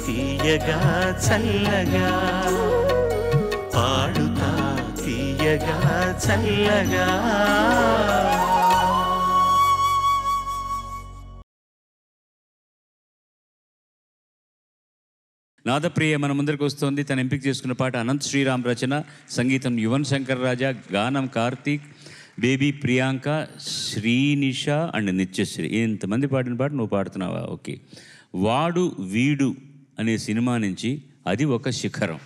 తీయగా చల్లగా పాడుతా తీయగా చల్లగా నాదప్రియ మన ముందరికి వస్తోంది తను ఎంపిక చేసుకున్న పాట అనంత్ శ్రీరామ్ రచన సంగీతం యువన్ శంకర్ రాజా గానం కార్తీక్ బేబీ ప్రియాంక శ్రీనిష అండ్ నిత్యశ్రీ ఇంతమంది పాడిన పాట నువ్వు పాడుతున్నావా ఓకే వాడు వీడు అనే సినిమా నుంచి అది ఒక శిఖరం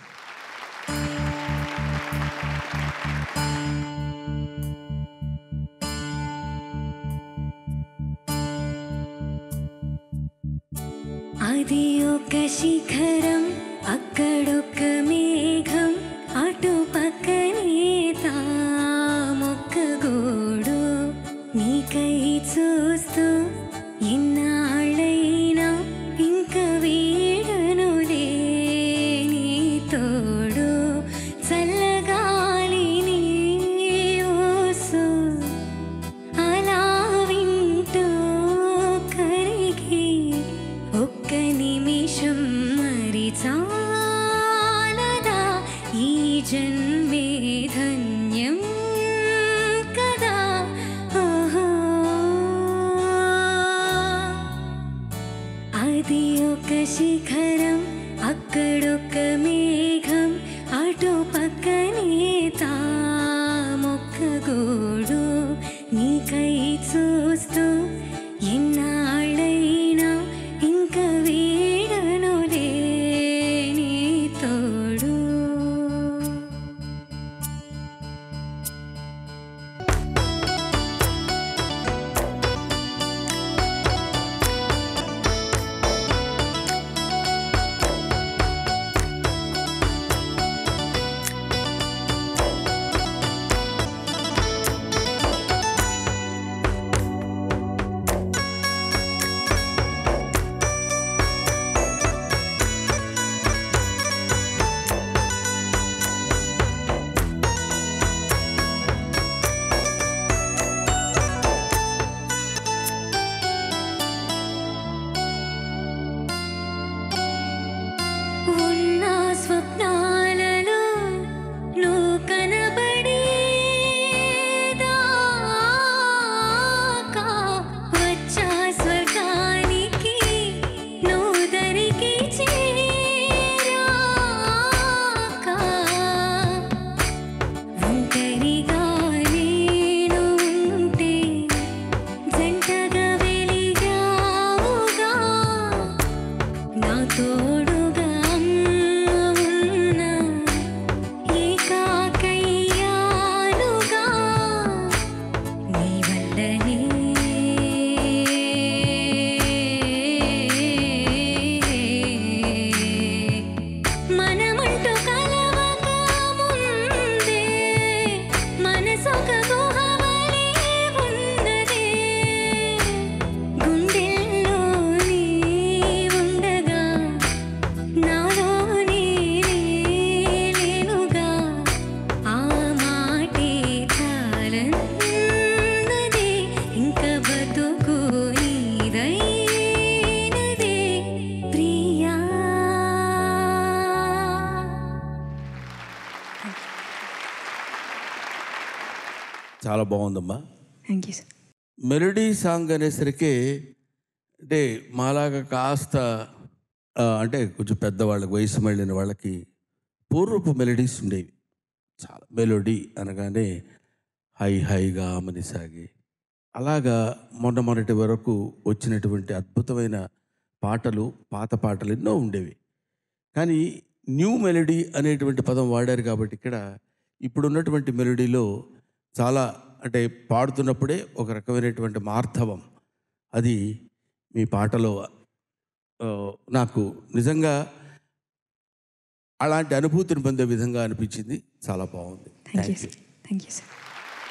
అది ఒక శిఖరం అక్కడొక మేఘం అటు పక్కనే తామొక్క గోడు నీకై చూస్తూ ఎన్నాళ్ళైనా ఇంక వీడనులే నీ తోడు చల్లగాలి నీ ఊసు అలా వింటూ కరిగి ఒక్క నిమిషం మరి చాలదా ఈ జన్మే ధన్యం కదా ఓహో అది ఒక శిఖరం అక్కడొక మేఘం అటు పక్కనే తామొక్క గోడు నీకై చూస్తూ ఎన్నాళ్ళైనా ఇంక వీడనులే నీ తోడు ఉన్న స్వప్నాలలో నువ్వు కనబడేదాకా వచ్చా స్వర్గానికి నువ్వు దరికి చేరాకా ఒంటరిగా నేను ఉంటే జంటగా వెలిగావుగా నా తోడుగా అమ్మ ఉన్న ఏకాకయ్యానుగా నీ వల్లనే మనమంటూ కలవక ముందే మనసొక గుహవలే ఉన్నదే గుండెల్లో నీ ఉండగా నాలో నేనుగా ఆ మాటే చాలన్నదే ఇంక బతుకు నీదైనదే ప్రియా చాలా బాగుందమ్మా thank you sir melody song అనేసరికి అంటే మాలాగా కాస్త ఆ, అంటే కొంచెం పెద్దవాళ్ళకి వయసు మళ్ళిన వాళ్ళకి పూర్వపు మెలోడీస్ ఉండేవి చాలా మెలోడీ అనగానే హై హైగా ఆమని సాగి అలాగా మొన్న మొన్నటి వరకు వచ్చినటువంటి అద్భుతమైన పాటలు పాత పాటలు ఎన్నో ఉండేవి కానీ న్యూ మెలోడీ అనేటువంటి పదం వాడారు కాబట్టి ఇక్కడ ఇప్పుడున్నటువంటి మెలోడీలో చాలా అంటే పాడుతున్నప్పుడే ఒక రకమైనటువంటి మార్ధవం అది మీ పాటలో ఆ, నాకు నిజంగా అలాంటి అనుభూతిని పొందే విధంగా అనిపించింది చాలా బాగుంది thank you thank you sir thank you sir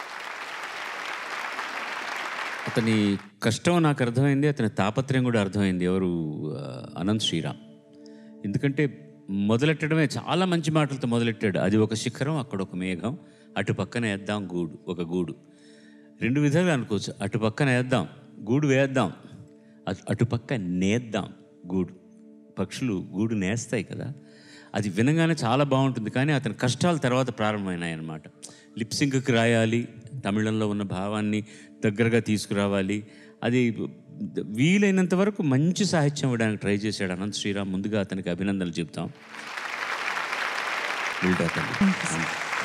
అతని కష్టం నాకు అర్థమైంది అతని తాపత్రయం కూడా అర్థమైంది ఎవరు ఆ, అనంత్ శ్రీరామ్ ఎందుకంటే మొదలెట్టడమే చాలా మంచి మాటలతో మొదలెట్టాడు అది ఒక శిఖరం అక్కడ ఒక మేఘం అటు పక్కన వేద్దాం గూడు ఒక గూడు రెండు విధాలుగా అనుకోవచ్చు అటు పక్కన వేద్దాం గూడు వేద్దాం అటు అటు పక్క నేద్దాం గూడు పక్షులు గూడు నేస్తాయి కదా అది వినగానే చాలా బాగుంటుంది కానీ అతని కష్టాలు తర్వాత ప్రారంభమైనాయి అన్నమాట లిప్సింగ్కి రాయాలి తమిళంలో ఉన్న భావాన్ని దగ్గరగా తీసుకురావాలి అది వీలైనంత వరకు మంచి సాహిత్యం ఇవ్వడానికి ట్రై చేశాడు అనంత్ శ్రీరామ్ ముందుగా అతనికి అభినందనలు చెప్తాం Build up అండి.